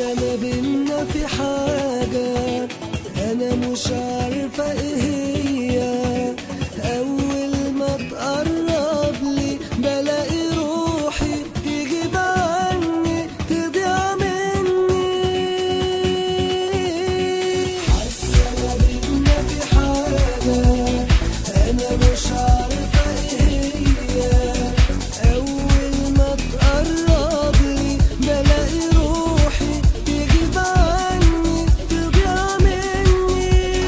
ما بينا في حاجة أنا مش عارفة إيه هي أول ما تقرب لي بلاقي روحي تجيب عني تضيع مني حاسة ما بينا في حاجة أنا مش عارفة إيه هي أول ما تقرب لي بلاقي روحي تجيب عني تضيع مني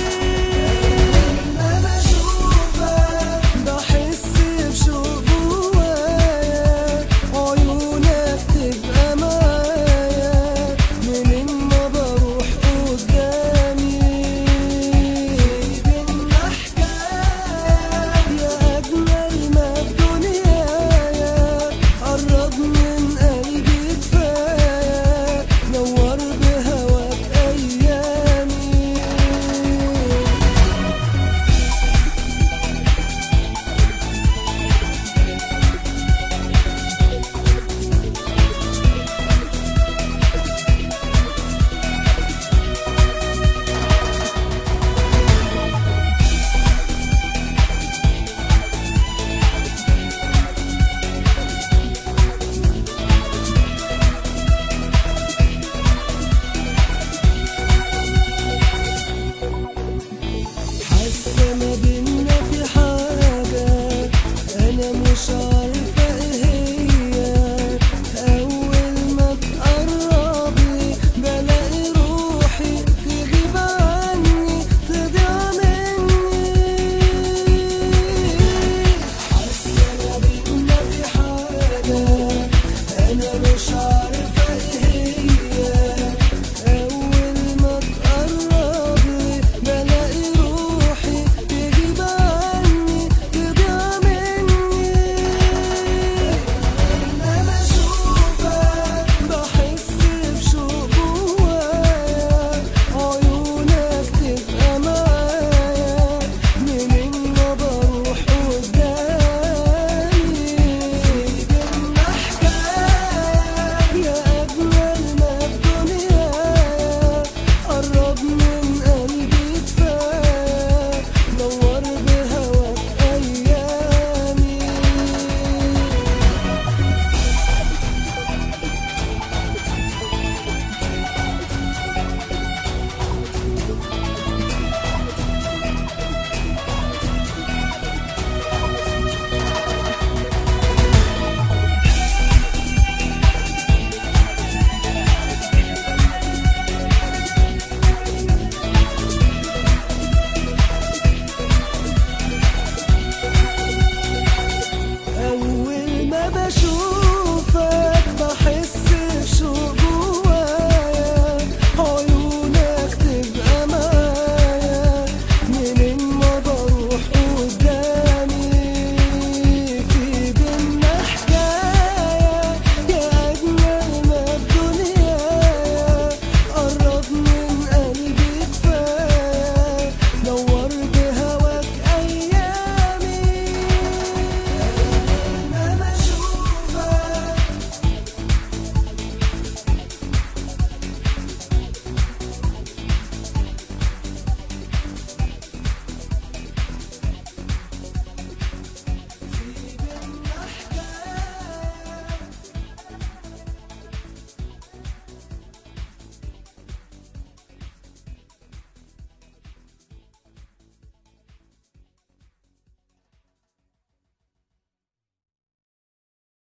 لما بشوفك بحس بشوق جوايا عيونك تبقى معايا منين ما بروح قدامي بينا حكاية يا أجمل ما بدنيايا قرب من قلبي كفاية نور بهواك أيامي حاسة ما بينا في حاجة أنا مش عارفة إيه هي أول ما تقرب لي بلاقي روحي تغيب عني تضيع مني حاسة ما بينا في حاجة أنا مش عارفة